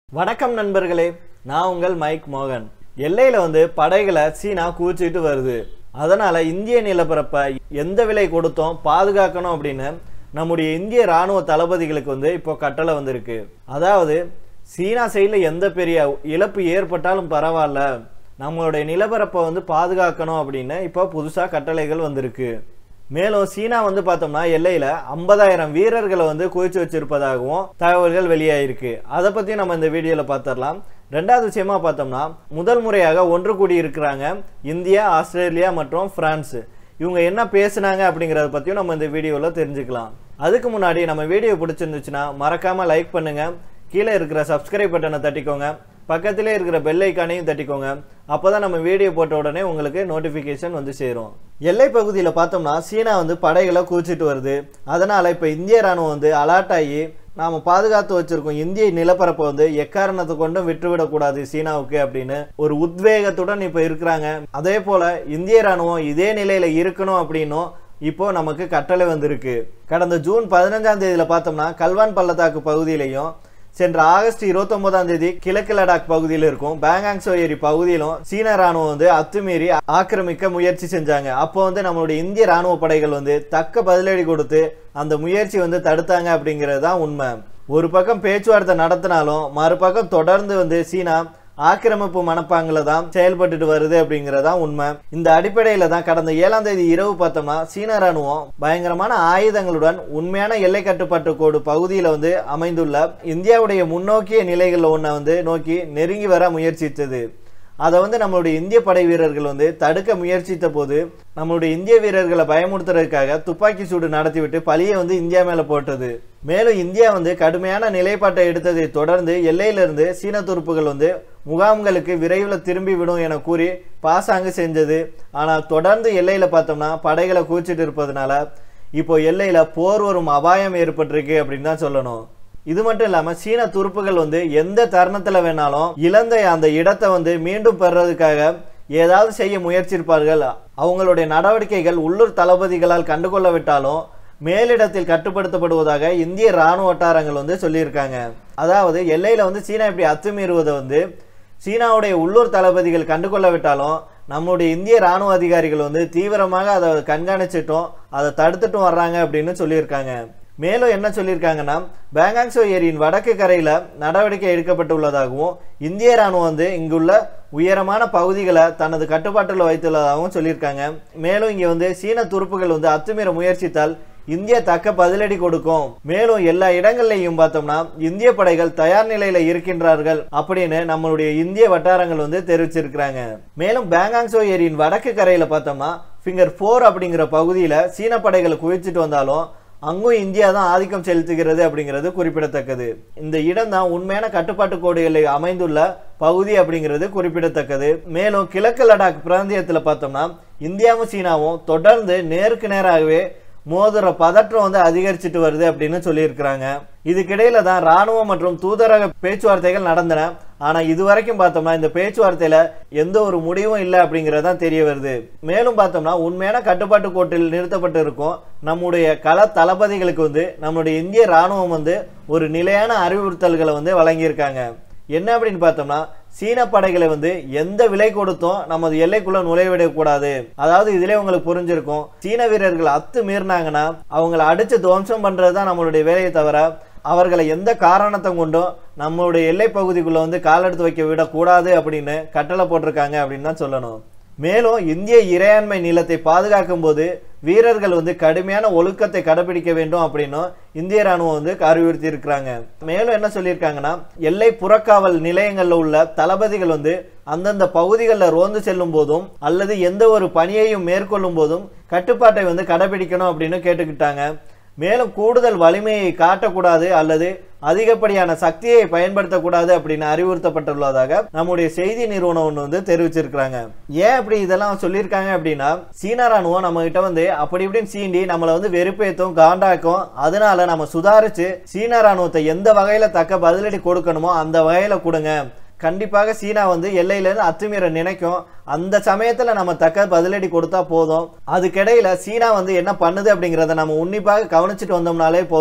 வணக்கம் நண்பர்களே நான் உங்கள் மைக் மோகன் எல்லையில வந்து படைகளை சீனா கூச்சிட்டு வருது அதனால இந்திய நிலப்பரப்பை எந்த விலை கொடுத்தோம் பாதுகாக்கணும் அப்படின்னு நம்முடைய இந்திய ராணுவ தளபதிகளுக்கு வந்து இப்போ கட்டளை வந்திருக்கு அதாவது சீனா சைடில் எந்த பெரிய இழப்பு ஏற்பட்டாலும் பரவாயில்ல நம்மளுடைய நிலப்பரப்பை வந்து பாதுகாக்கணும் அப்படின்னு இப்போ புதுசாக கட்டளைகள் வந்திருக்கு மேலும் சீனா வந்து பார்த்தோம்னா எல்லையில ஐம்பதாயிரம் வீரர்களை வந்து குவிச்சு வச்சிருப்பதாகவும் தகவல்கள் வெளியாயிருக்கு அதை பத்தி நம்ம இந்த வீடியோல பார்த்துடலாம் ரெண்டாவது விஷயமா பார்த்தோம்னா முதல் முறையாக ஒன்று கூடி இருக்கிறாங்க இந்தியா ஆஸ்திரேலியா மற்றும் பிரான்ஸ் இவங்க என்ன பேசுனாங்க அப்படிங்கறத பத்தியும் நம்ம இந்த வீடியோல தெரிஞ்சுக்கலாம் அதுக்கு முன்னாடி நம்ம வீடியோ பிடிச்சிருந்துச்சுன்னா மறக்காம லைக் பண்ணுங்க கீழே இருக்கிற சப்ஸ்கிரைப் பட்டனை தட்டிக்கோங்க பக்கத்திலே இருக்கிற பெல் ஐக்கானையும் தட்டிக்கோங்க அப்பதான் நம்ம வீடியோ போட்ட உடனே உங்களுக்கு நோட்டிஃபிகேஷன் வந்து சேரும் எல்லை பகுதியில் பார்த்தோம்னா சீனா வந்து படைகளை கூச்சிட்டு வருது அதனால இப்போ இந்திய ராணுவம் வந்து அலர்ட் ஆகி நாம் பாதுகாத்து வச்சிருக்கோம் இந்திய நிலப்பரப்பை வந்து எக்காரணத்தை கொண்டும் விட்டுவிடக்கூடாது சீனாவுக்கு அப்படின்னு ஒரு உத்வேகத்துடன் இப்போ இருக்கிறாங்க அதே போல இந்திய ராணுவம் இதே நிலையில இருக்கணும் அப்படின்னும் இப்போ நமக்கு கட்டளை வந்திருக்கு கடந்த ஜூன் பதினஞ்சாம் தேதியில பார்த்தோம்னா கல்வான் பள்ளத்தாக்கு பகுதியிலையும் சென்ற ஆகஸ்ட் இருபத்தொன்பதாம் தேதி கிழக்கு லடாக் பகுதியில் இருக்கும் பேங்காங்சோ ஏரி பகுதியிலும் சீன ராணுவம் வந்து அத்துமீறி ஆக்கிரமிக்க முயற்சி செஞ்சாங்க அப்போ வந்து நம்மளுடைய இந்திய ராணுவ படைகள் வந்து தக்க பதிலடி கொடுத்து அந்த முயற்சி வந்து தடுத்தாங்க அப்படிங்கிறது தான் உண்மை ஒரு பக்கம் பேச்சுவார்த்தை நடத்தினாலும் மறுபக்கம் தொடர்ந்து வந்து சீனா ஆக்கிரமிப்பு மனப்பாங்கில் தான் செயல்பட்டுட்டு வருது அப்படிங்கறதா உண்மை இந்த அடிப்படையில தான் கடந்த ஏழாம் தேதி இரவு பார்த்தோம்னா சீன ராணுவம் பயங்கரமான ஆயுதங்களுடன் உண்மையான எல்லை கட்டுப்பாட்டு கோடு பகுதியில் வந்து அமைந்துள்ள இந்தியாவுடைய முன்னோக்கிய நிலைகளில் ஒன்றை வந்து நோக்கி நெருங்கி வர முயற்சித்தது அதை வந்து நம்மளுடைய இந்திய படை வீரர்கள் வந்து தடுக்க முயற்சித்த போது நம்மளுடைய இந்திய வீரர்களை பயமுறுத்துறதுக்காக துப்பாக்கி சூடு நடத்திவிட்டு பழியை வந்து இந்தியா மேல போட்டது மேலும் இந்தியா வந்து கடுமையான நிலைப்பாட்டை எடுத்ததை தொடர்ந்து எல்லையிலிருந்து சீன துருப்புகள் வந்து முகாம்களுக்கு விரைவில் திரும்பி விடும் என கூறி பாசாங்கு செஞ்சது ஆனால் தொடர்ந்து எல்லையில பார்த்தோம்னா படைகளை கூச்சிட்டு இருப்பதனால இப்போ எல்லையில போர் வரும் அபாயம் ஏற்பட்டிருக்கு அப்படின்னு தான் சொல்லணும் இது மட்டும் இல்லாம சீன துருப்புகள் வந்து எந்த தருணத்துல வேணாலும் இழந்த அந்த இடத்தை வந்து மீண்டும் பெறதுக்காக ஏதாவது செய்ய முயற்சிப்பார்கள் அவங்களுடைய நடவடிக்கைகள் உள்ளூர் தளபதிகளால் கண்டுகொள்ளவிட்டாலும் மேலிடத்தில் கட்டுப்படுத்தப்படுவதாக இந்திய ராணுவ வட்டாரங்கள் வந்து சொல்லியிருக்காங்க அதாவது எல்லையில வந்து சீனா இப்படி அத்துமீறுவதை வந்து சீனாவுடைய உள்ளூர் தளபதிகள் கண்டுகொள்ளவிட்டாலும் நம்முடைய இந்திய ராணுவ அதிகாரிகள் வந்து தீவிரமாக அதை கண்காணிச்சிட்டும் அதை தடுத்துட்டும் வர்றாங்க அப்படின்னு சொல்லியிருக்காங்க மேலும் என்ன சொல்லியிருக்காங்கன்னா பேங்காங்சோ ஏரியின் வடக்கு கரையில் நடவடிக்கை எடுக்கப்பட்டுள்ளதாகவும் இந்திய ராணுவம் வந்து இங்குள்ள உயரமான பகுதிகளை தனது கட்டுப்பாட்டில் வைத்துள்ளதாகவும் சொல்லியிருக்காங்க மேலும் இங்கே வந்து சீன துருப்புகள் வந்து அத்துமீற முயற்சித்தால் இந்தியா தக்க பதிலடி கொடுக்கும் மேலும் எல்லா இடங்கள்லையும் பார்த்தோம்னா இந்திய படைகள் தயார் நிலையில இருக்கின்றார்கள் அப்படின்னு நம்மளுடைய இந்திய வட்டாரங்கள் வந்து தெரிவிச்சிருக்கிறாங்க மேலும் பேங்காங்சோ ஏரியின் வடக்கு கரையில பார்த்தோம்னா ஃபிங்கர் ஃபோர் அப்படிங்கிற பகுதியில சீன படைகள் குவிச்சிட்டு வந்தாலும் அங்கும் இந்தியா தான் ஆதிக்கம் செலுத்துகிறது அப்படிங்கிறது குறிப்பிடத்தக்கது இந்த இடம் தான் உண்மையான கட்டுப்பாட்டு கோடுகளில் அமைந்துள்ள பகுதி அப்படிங்கிறது குறிப்பிடத்தக்கது மேலும் கிழக்கு லடாக் பிராந்தியத்தில் பார்த்தோம்னா இந்தியாவும் சீனாவும் தொடர்ந்து நேருக்கு நேராகவே மோதுற பதற்றம் வந்து அதிகரிச்சுட்டு வருது அப்படின்னு சொல்லியிருக்கிறாங்க இதுக்கிடையில தான் ராணுவம் மற்றும் தூதரக பேச்சுவார்த்தைகள் நடந்தன ஆனா இது வரைக்கும் பார்த்தோம்னா இந்த பேச்சுவார்த்தையில எந்த ஒரு முடிவும் இல்லை அப்படிங்கறதான் தெரிய வருது மேலும் பார்த்தோம்னா உண்மையான கட்டுப்பாட்டு கோட்டில் நிறுத்தப்பட்டு இருக்கும் நம்முடைய கள தளபதிகளுக்கு வந்து நம்முடைய இந்திய ராணுவம் வந்து ஒரு நிலையான அறிவுறுத்தல்களை வந்து வழங்கியிருக்காங்க என்ன அப்படின்னு பார்த்தோம்னா சீன படைகளை வந்து எந்த விலை கொடுத்தும் நமது எல்லைக்குள்ள நுழைவிடக்கூடாது அதாவது இதுல உங்களுக்கு புரிஞ்சிருக்கும் சீன வீரர்கள் அத்து மீறினாங்கன்னா அவங்கள அடிச்சு துவம்சம் பண்றதுதான் நம்மளுடைய வேலையை தவிர அவர்களை எந்த காரணத்தை கொண்டும் நம்மளுடைய எல்லை பகுதிக்குள்ள வந்து காலெடுத்து வைக்க விடக்கூடாது அப்படின்னு கட்டளை போட்டிருக்காங்க அப்படின்னு தான் சொல்லணும் மேலும் இந்திய இறையாண்மை நிலத்தை பாதுகாக்கும் போது வீரர்கள் வந்து கடுமையான ஒழுக்கத்தை கடைபிடிக்க வேண்டும் அப்படின்னும் இந்திய ராணுவம் வந்து அறிவுறுத்தி இருக்கிறாங்க மேலும் என்ன சொல்லியிருக்காங்கன்னா எல்லை புறக்காவல் நிலையங்களில் உள்ள தளபதிகள் வந்து அந்தந்த பகுதிகளில் ரோந்து செல்லும் போதும் அல்லது எந்த ஒரு பணியையும் மேற்கொள்ளும் போதும் கட்டுப்பாட்டை வந்து கடைபிடிக்கணும் அப்படின்னு கேட்டுக்கிட்டாங்க மேலும் கூடுதல் வலிமையை காட்டக்கூடாது அல்லது அதிகப்படியான சக்தியை பயன்படுத்தக்கூடாது அப்படின்னு அறிவுறுத்தப்பட்டுள்ளதாக நம்முடைய செய்தி நிறுவனம் ஒன்று வந்து தெரிவிச்சிருக்கிறாங்க ஏன் அப்படி இதெல்லாம் சொல்லியிருக்காங்க அப்படின்னா சீன ராணுவம் நம்ம கிட்ட வந்து அப்படி இப்படின்னு சீண்டி நம்மளை வந்து வெறுப்பேத்தும் காண்டாக்கும் அதனால நம்ம சுதாரிச்சு சீன ராணுவத்தை எந்த வகையில தக்க பதிலடி கொடுக்கணுமோ அந்த வகையில கொடுங்க கண்டிப்பாக சீனா வந்து எல்லையிலேருந்து அத்துமீற நினைக்கும் அந்த சமயத்தில் நம்ம தக்க பதிலடி கொடுத்தா போதும் அதுக்கிடையில சீனா வந்து என்ன பண்ணுது அப்படிங்கிறத நம்ம உன்னிப்பாக கவனிச்சுட்டு வந்தோம்னாலே போதும்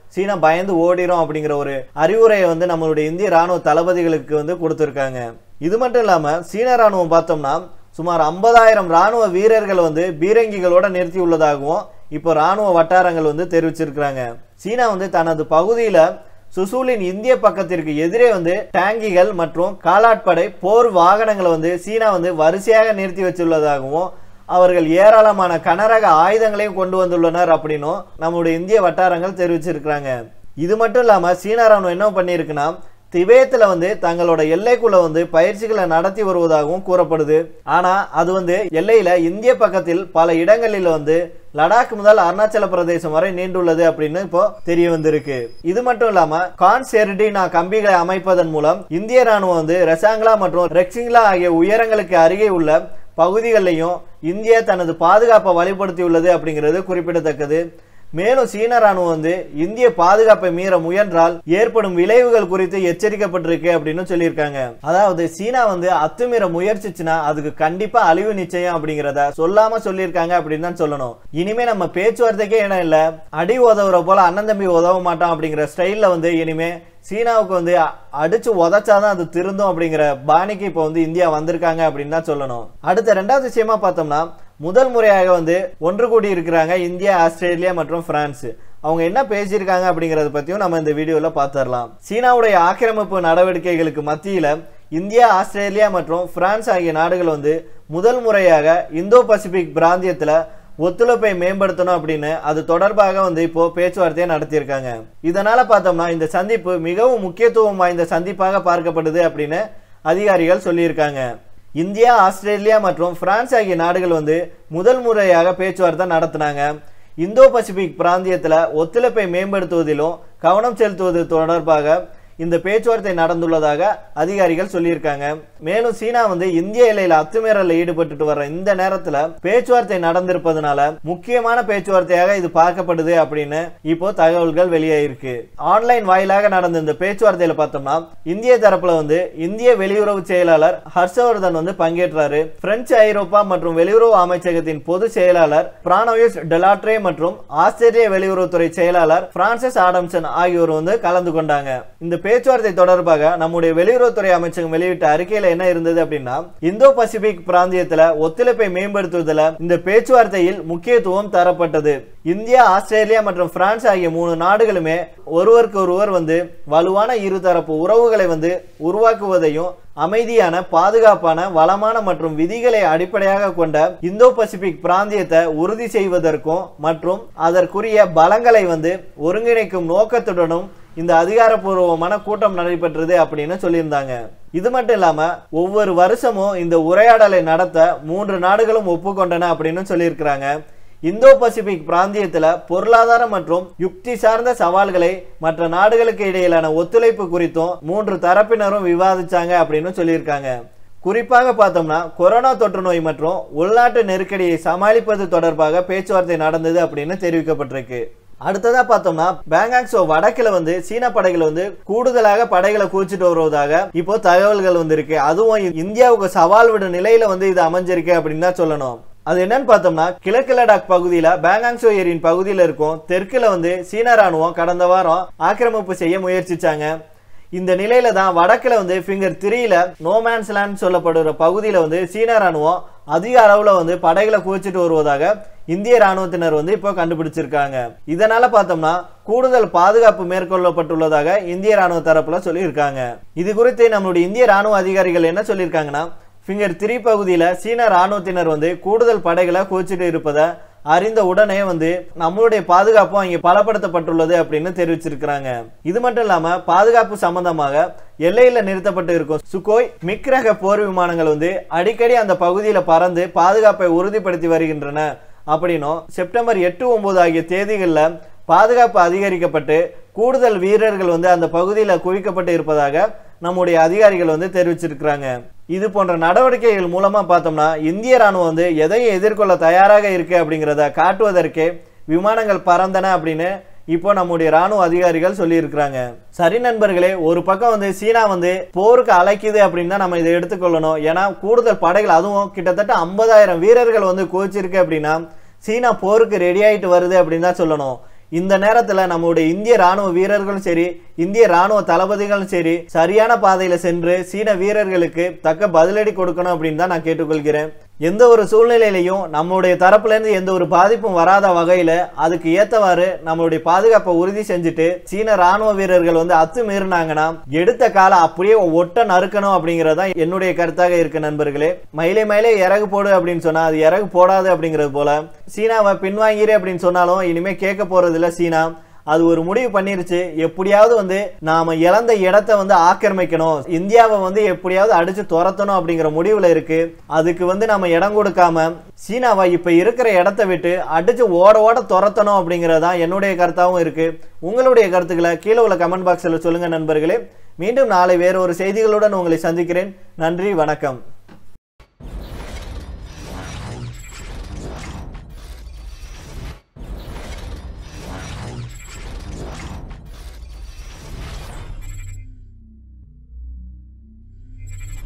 சீனா பயந்து ஓடிரும் அப்படிங்கிற ஒரு அறிவுரையை வந்து நம்மளுடைய இந்திய ராணுவ தளபதிகளுக்கு வந்து கொடுத்துருக்காங்க இது மட்டும் இல்லாம சீன ராணுவம் பார்த்தோம்னா சுமார் ஐம்பதாயிரம் ராணுவ வீரர்கள் வந்து பீரங்கிகளோட நிறுத்தி உள்ளதாகவும் இப்போ ராணுவ வட்டாரங்கள் வந்து தெரிவிச்சிருக்கிறாங்க சீனா வந்து தனது பகுதியில சுசூலின் இந்திய பக்கத்திற்கு எதிரே வந்து டேங்கிகள் மற்றும் காலாட்படை போர் வாகனங்களை வந்து சீனா வந்து வரிசையாக நிறுத்தி வச்சுள்ளதாகவும் அவர்கள் ஏராளமான கனரக ஆயுதங்களையும் கொண்டு வந்துள்ளனர் அப்படின்னும் நம்முடைய இந்திய வட்டாரங்கள் தெரிவிச்சிருக்கிறாங்க இது மட்டும் இல்லாம சீனா ராணுவம் என்ன பண்ணியிருக்குன்னா திபேத்துல வந்து தங்களோட எல்லைக்குள்ள வந்து பயிற்சிகளை நடத்தி வருவதாகவும் கூறப்படுது ஆனா அது வந்து எல்லையில இந்திய பக்கத்தில் பல இடங்களில் வந்து லடாக் முதல் அருணாச்சல பிரதேசம் வரை நீண்டுள்ளது அப்படின்னு இப்போ தெரிய வந்திருக்கு இது மட்டும் இல்லாம கான் செர்டினா கம்பிகளை அமைப்பதன் மூலம் இந்திய ராணுவம் வந்து ரெசாங்லா மற்றும் ரெக்சிங்லா ஆகிய உயரங்களுக்கு அருகே உள்ள பகுதிகளிலையும் இந்தியா தனது பாதுகாப்பை வலுப்படுத்தியுள்ளது அப்படிங்கிறது குறிப்பிடத்தக்கது மேலும் சீன ராணுவம் வந்து இந்திய பாதுகாப்பை மீற முயன்றால் ஏற்படும் விளைவுகள் குறித்து எச்சரிக்கப்பட்டிருக்கு அப்படின்னு சொல்லியிருக்காங்க அதாவது சீனா வந்து அத்துமீற முயற்சிச்சுன்னா அதுக்கு கண்டிப்பா அழிவு நிச்சயம் அப்படிங்கிறத சொல்லாம சொல்லியிருக்காங்க அப்படின்னு தான் சொல்லணும் இனிமே நம்ம பேச்சுவார்த்தைக்கே இடம் இல்ல அடி உதவுற போல அண்ணன் தம்பி உதவ மாட்டோம் அப்படிங்கிற ஸ்டைல்ல வந்து இனிமே சீனாவுக்கு வந்து அ- அடிச்சு உதைச்சாதான் அது திருந்தும் அப்படிங்கிற பாணிக்கு இப்போ வந்து இந்தியா வந்திருக்காங்க அப்படின்னு தான் சொல்லணும் அடுத்த ரெண்டாவது விஷயமா பார்த்தோம்னா முதல் முறையாக வந்து ஒன்று கூடி இருக்கிறாங்க இந்தியா ஆஸ்திரேலியா மற்றும் பிரான்ஸ் அவங்க என்ன பேசியிருக்காங்க அப்படிங்கறத பத்தியும் நம்ம இந்த வீடியோல பார்த்துடலாம் சீனாவுடைய ஆக்கிரமிப்பு நடவடிக்கைகளுக்கு மத்தியில இந்தியா ஆஸ்திரேலியா மற்றும் பிரான்ஸ் ஆகிய நாடுகள் வந்து முதல் முறையாக இந்தோ பசிபிக் பிராந்தியத்துல ஒத்துழைப்பை மேம்படுத்தணும் அப்படின்னு அது தொடர்பாக வந்து இப்போ பேச்சுவார்த்தையை நடத்தியிருக்காங்க இதனால பார்த்தோம்னா இந்த சந்திப்பு மிகவும் முக்கியத்துவம் வாய்ந்த சந்திப்பாக பார்க்கப்படுது அப்படின்னு அதிகாரிகள் சொல்லியிருக்காங்க இந்தியா ஆஸ்திரேலியா மற்றும் பிரான்ஸ் ஆகிய நாடுகள் வந்து முதல் முறையாக பேச்சுவார்த்தை நடத்தினாங்க இந்தோ பசிபிக் பிராந்தியத்துல ஒத்துழைப்பை மேம்படுத்துவதிலும் கவனம் செலுத்துவது தொடர்பாக இந்த பேச்சுவார்த்தை நடந்துள்ளதாக அதிகாரிகள் சொல்லியிருக்காங்க மேலும் சீனா வந்து இந்திய எல்லையில அத்துமீறல ஈடுபட்டுட்டு வர்ற இந்த நேரத்துல பேச்சுவார்த்தை நடந்திருப்பதனால முக்கியமான பேச்சுவார்த்தையாக இது பார்க்கப்படுது அப்படின்னு இப்போ தகவல்கள் வெளியாயிருக்கு ஆன்லைன் வாயிலாக நடந்த இந்த பேச்சுவார்த்தையில பார்த்தோம்னா இந்திய தரப்புல வந்து இந்திய வெளியுறவு செயலாளர் ஹர்ஷவர்தன் வந்து பங்கேற்றாரு பிரெஞ்சு ஐரோப்பா மற்றும் வெளியுறவு அமைச்சகத்தின் பொது செயலாளர் பிரானோயிஸ் டெலாட்ரே மற்றும் ஆஸ்திரேலிய வெளியுறவுத்துறை செயலாளர் பிரான்சிஸ் ஆடம்சன் ஆகியோர் வந்து கலந்து கொண்டாங்க இந்த பேச்சுவார்த்தை தொடர்பாக நம்முடைய வெளியுறவுத்துறை அமைச்சகம் வெளியிட்ட அறிக்கையில என்ன இருந்தது அப்படின்னா இந்தோ பசிபிக் பிராந்தியத்துல ஒத்துழைப்பை மேம்படுத்துவதில் இந்த பேச்சுவார்த்தையில் முக்கியத்துவம் தரப்பட்டது இந்தியா ஆஸ்திரேலியா மற்றும் பிரான்ஸ் ஆகிய மூணு நாடுகளுமே ஒருவருக்கு ஒருவர் வந்து வலுவான இருதரப்பு உறவுகளை வந்து உருவாக்குவதையும் அமைதியான பாதுகாப்பான வளமான மற்றும் விதிகளை அடிப்படையாக கொண்ட இந்தோ பசிபிக் பிராந்தியத்தை உறுதி செய்வதற்கும் மற்றும் அதற்குரிய பலங்களை வந்து ஒருங்கிணைக்கும் நோக்கத்துடனும் இந்த அதிகாரப்பூர்வமான கூட்டம் நடைபெற்றது அப்படின்னு சொல்லியிருந்தாங்க இது மட்டும் இல்லாம ஒவ்வொரு வருஷமும் இந்த உரையாடலை நடத்த மூன்று நாடுகளும் ஒப்புக்கொண்டன அப்படின்னு சொல்லியிருக்கிறாங்க இந்தோ பசிபிக் பிராந்தியத்துல பொருளாதார மற்றும் யுக்தி சார்ந்த சவால்களை மற்ற நாடுகளுக்கு இடையிலான ஒத்துழைப்பு குறித்தும் மூன்று தரப்பினரும் விவாதிச்சாங்க அப்படின்னு சொல்லியிருக்காங்க குறிப்பாக பார்த்தோம்னா கொரோனா தொற்று நோய் மற்றும் உள்நாட்டு நெருக்கடியை சமாளிப்பது தொடர்பாக பேச்சுவார்த்தை நடந்தது அப்படின்னு தெரிவிக்கப்பட்டிருக்கு அடுத்ததா பார்த்தோம்னா பேங்காக்ஸோ வடக்குல வந்து சீன படைகள் வந்து கூடுதலாக படைகளை குவிச்சிட்டு வருவதாக இப்போ தகவல்கள் வந்திருக்கு அதுவும் இந்தியாவுக்கு சவால் விடும் நிலையில வந்து இது அமைஞ்சிருக்கு அப்படின்னு தான் சொல்லணும் அது என்னன்னு பார்த்தோம்னா கிழக்கு லடாக் பகுதியில பேங்காங்ஸோ ஏரியின் பகுதியில இருக்கும் தெற்குல வந்து சீன ராணுவம் கடந்த வாரம் ஆக்கிரமிப்பு செய்ய முயற்சிச்சாங்க இந்த நிலையில தான் வடக்குல வந்து ஃபிங்கர் த்ரீல நோமேன்ஸ் லேண்ட் சொல்லப்படுற பகுதியில வந்து சீன ராணுவம் அதிக அளவுல வந்து படைகளை குவிச்சிட்டு வருவதாக இந்திய ராணுவத்தினர் வந்து இப்போ கண்டுபிடிச்சிருக்காங்க இதனால பார்த்தோம்னா கூடுதல் பாதுகாப்பு மேற்கொள்ளப்பட்டுள்ளதாக இந்திய ராணுவ தரப்புல சொல்லியிருக்காங்க இது குறித்து நம்மளுடைய இந்திய ராணுவ அதிகாரிகள் என்ன சொல்லியிருக்காங்கன்னா ஃபிங்கர் த்ரீ பகுதியில சீன ராணுவத்தினர் வந்து கூடுதல் படைகளை குவிச்சிட்டு இருப்பதை அறிந்த உடனே வந்து நம்மளுடைய பாதுகாப்பும் இங்கே பலப்படுத்தப்பட்டுள்ளது அப்படின்னு தெரிவிச்சிருக்கிறாங்க இது மட்டும் இல்லாம பாதுகாப்பு சம்பந்தமாக எல்லையில நிறுத்தப்பட்டு இருக்கும் சுகோய் மிக் ரக போர் விமானங்கள் வந்து அடிக்கடி அந்த பகுதியில பறந்து பாதுகாப்பை உறுதிப்படுத்தி வருகின்றன அப்படின்னும் செப்டம்பர் எட்டு ஒன்பது ஆகிய தேதிகளில் பாதுகாப்பு அதிகரிக்கப்பட்டு கூடுதல் வீரர்கள் வந்து அந்த பகுதியில் குவிக்கப்பட்டு இருப்பதாக நம்முடைய அதிகாரிகள் வந்து தெரிவிச்சிருக்கிறாங்க இது போன்ற நடவடிக்கைகள் மூலமா பார்த்தோம்னா இந்திய ராணுவம் வந்து எதையும் எதிர்கொள்ள தயாராக இருக்கு அப்படிங்கிறத காட்டுவதற்கே விமானங்கள் பறந்தன அப்படின்னு இப்போ நம்முடைய ராணுவ அதிகாரிகள் சொல்லியிருக்கிறாங்க சரி நண்பர்களே ஒரு பக்கம் வந்து சீனா வந்து போருக்கு அழைக்குது அப்படின்னு தான் நம்ம இதை எடுத்துக்கொள்ளணும் ஏன்னா கூடுதல் படைகள் அதுவும் கிட்டத்தட்ட ஐம்பதாயிரம் வீரர்கள் வந்து குவிச்சிருக்கு அப்படின்னா சீனா போருக்கு ரெடி ஆயிட்டு வருது அப்படின்னு தான் சொல்லணும் இந்த நேரத்துல நம்முடைய இந்திய ராணுவ வீரர்களும் சரி இந்திய ராணுவ தளபதிகளும் சரி சரியான பாதையில சென்று சீன வீரர்களுக்கு தக்க பதிலடி கொடுக்கணும் அப்படின்னு தான் நான் கேட்டுக்கொள்கிறேன் எந்த ஒரு சூழ்நிலையிலையும் நம்முடைய தரப்புல இருந்து எந்த ஒரு பாதிப்பும் வராத வகையில அதுக்கு ஏத்தவாறு நம்மளுடைய பாதுகாப்பை உறுதி செஞ்சுட்டு சீன ராணுவ வீரர்கள் வந்து அத்து மீறினாங்கன்னா எடுத்த காலம் அப்படியே ஒட்ட நறுக்கணும் அப்படிங்கறது தான் என்னுடைய கருத்தாக இருக்கு நண்பர்களே மயிலே மயிலே இறகு போடு அப்படின்னு சொன்னா அது இறகு போடாது அப்படிங்கிறது போல சீனாவை பின்வாங்கிரு அப்படின்னு சொன்னாலும் இனிமே கேட்க போறது இல்ல சீனா அது ஒரு முடிவு பண்ணிருச்சு எப்படியாவது வந்து நாம இழந்த இடத்த வந்து ஆக்கிரமிக்கணும் இந்தியாவை வந்து எப்படியாவது அடிச்சு துரத்தணும் அப்படிங்கிற முடிவுல இருக்கு அதுக்கு வந்து நம்ம இடம் கொடுக்காம சீனாவை இப்ப இருக்கிற இடத்த விட்டு அடிச்சு ஓட ஓட துரத்தணும் அப்படிங்கறதான் என்னுடைய கருத்தாவும் இருக்கு உங்களுடைய கருத்துக்களை கீழே உள்ள கமெண்ட் பாக்ஸ்ல சொல்லுங்க நண்பர்களே மீண்டும் நாளை வேறு ஒரு செய்திகளுடன் உங்களை சந்திக்கிறேன் நன்றி வணக்கம்